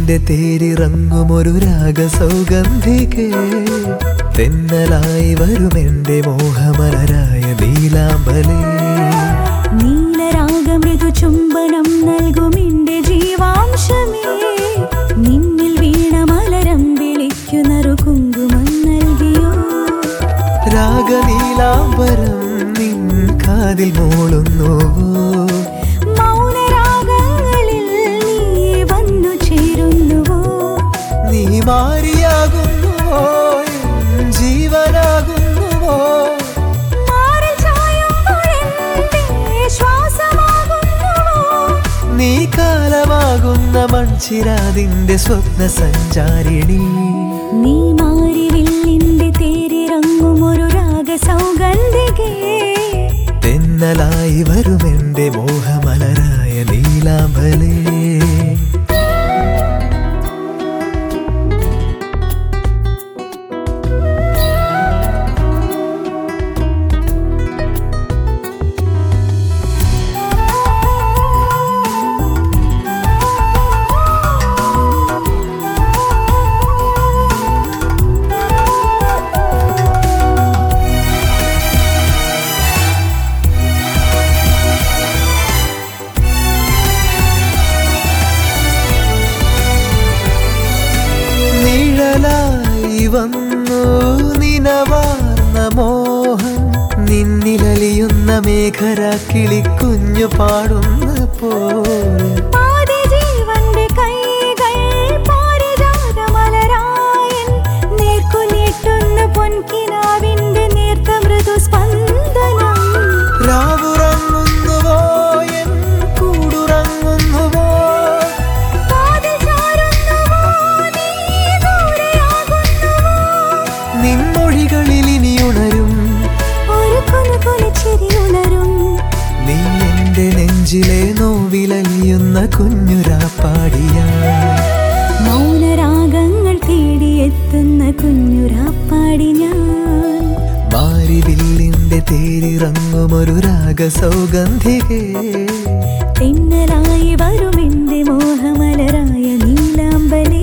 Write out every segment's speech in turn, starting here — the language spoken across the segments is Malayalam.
നിന്റെ തേരിറങ്ങുമൊരു രാഗസൗഗന്ധികേ തെന്നലായി വരുമെന്റെ മോഹമലരായ നീലാമ്പലേ നീലരാഗമൃദു ചുംബനം നൽകും എന്റെ ജീവാംശമേ നിന്നിൽ വീണ മലരം വിളിക്കുന്നൊരു കുങ്കുമം നൽകിയോ രാഗനീലാംബരം നിൻ കാതിൽ മൂളുന്നുവോ മൗനരാഗങ്ങളിൽ നീ വന്നു ചേരുന്നുവോ നീ മാറിയാകുന്നുവോ എൻ ജീവനാകുന്നുവോ മാറിൽ ചായുമ്പോഴെന്റെ ശ്വാസമാകുന്നുവോ നീ കാലമാകുന്ന മൺചിരാതിന്റെ സ്വപ്ന സഞ്ചാരിണി നീ മാറിവില്ലിന്റെ തേരിറങ്ങും ഒരു രാഗസൗഗന്ധികേ തെന്നലായി വരുമെന്റെ മോഹമലരായ നീലാംബലേ നിഴലായി വന്നു നിനവാർന്ന മോഹം നിന്നിലലിയുന്ന മേഘര കിളിക്കുഞ്ഞു പാടുന്ന പോലെ പാതി ജീവന്റെ കൈകൾ പാരിജാതമലരായൻ നേർക്കു നീട്ടുന്ന പൊൻകിനാവിന്റെ നേർത്ത മൃദു സ്പന്ദനം രാവുറങ്ങുന്നുവോ എൻ കൂടുറങ്ങുന്നുവോ കാതിൽ ചാരുന്നുവോ നീ ദൂരെയാകുന്നുവോ നിൻമൊഴികളിൽ ഇനിയുണരും ഒരു കുനുകുനിച്ചിരി ഉണരും നീ എന്റെ നെഞ്ചിലെ നോവിലലിയുന്ന കുഞ്ഞുരാപ്പാടിയ മൗനരാഗങ്ങൾ തേടിയെത്തുന്ന കുഞ്ഞുരാപ്പാടി ഞാൻ മാരിവില്ലിന്റെ തേരിറങ്ങുമൊരു രാഗസൗഗന്ധികേ തെന്നലായി വരും എന്റെ മോഹമലരായ നീലാമ്പലേ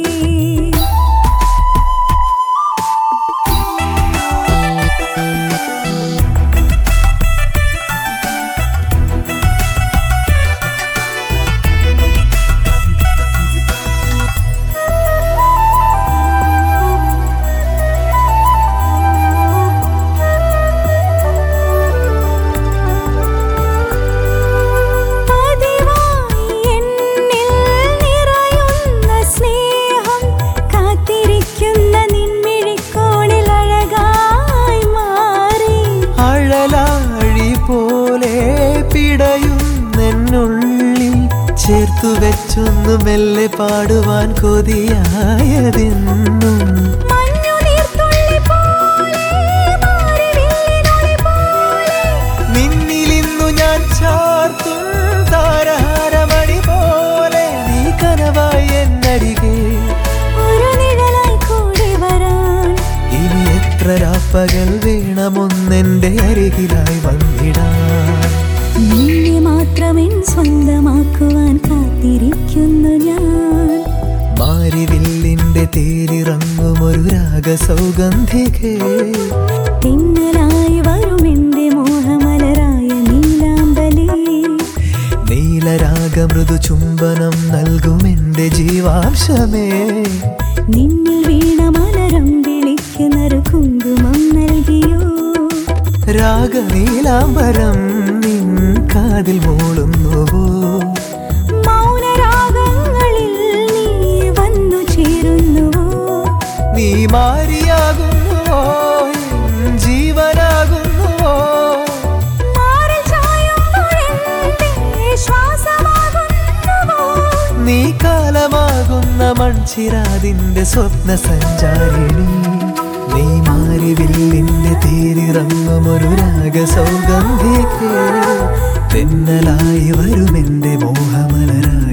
പതിവായി എന്നിൽ നിറയുന്ന സ്നേഹം കാത്തിരിക്കുന്ന നിൻമിഴിക്കോണിൽ അഴകായി മാറി അഴലാഴി പോലെ പിടയുന്നെന്നുള്ളിൽ ചേർത്തു വെച്ചൊന്നു മെല്ലെ പാടുവാൻ കൊതിയായതെന്നും മഞ്ഞുനീർത്തുള്ളി പോലെ മാറിവില്ലിനൊളി പോലെ നിന്നിലിന്നു ഞാൻ ചാർത്തും താരഹാരമണി പോലെ നീ കനവായി എന്നരികെ ഒരു നിഴലായി കൂടി വരാൻ ഇനി എത്ര രാപ്പകൽ വേണമെന്നെന്റെ അരികിലായി വന്നിടാൻ നിന്നെ മാത്രമെൻ സ്വന്തമാക്കുവാൻ കാത്തിരിക്കുന്നു ഞാൻ മാരിവില്ലിന്റെ തേരിറങ്ങുമൊരു രാഗസൗഗന്ധികേ തെന്നലായി വരും എന്റെ മോഹമലരായ നീലാമ്പലേ നീലരാഗമൃദു ചുംബനം നൽകുമെന്റെ ജീവാംശമേ നിന്നിൽ വീണ മലരം വിളിക്കുന്നൊരു കുങ്കുമം നൽകിയോ രാഗനീലാംബരം നിൻ കാതിൽ മൂളുന്നുവോ മൗനരാഗങ്ങളിൽ നീ വന്നു ചേരുന്നുവോ നീ മാറിയാകുന്നുവോ എൻ ജീവനാകുന്നുവോ മാറിൽ ചായുമ്പോഴെന്റെ ശ്വാസമാകുന്നുവോ നീ കാലമാകുന്ന മൺചിരാതിന്റെ സ്വപ്ന സഞ്ചാരിണി നീ മാറിവില്ലിന്റെ തേരിറങ്ങുമൊരു രാഗസൗഗന്ധികേ തെന്നലായി വരുമെന്റെ മോഹമലരായ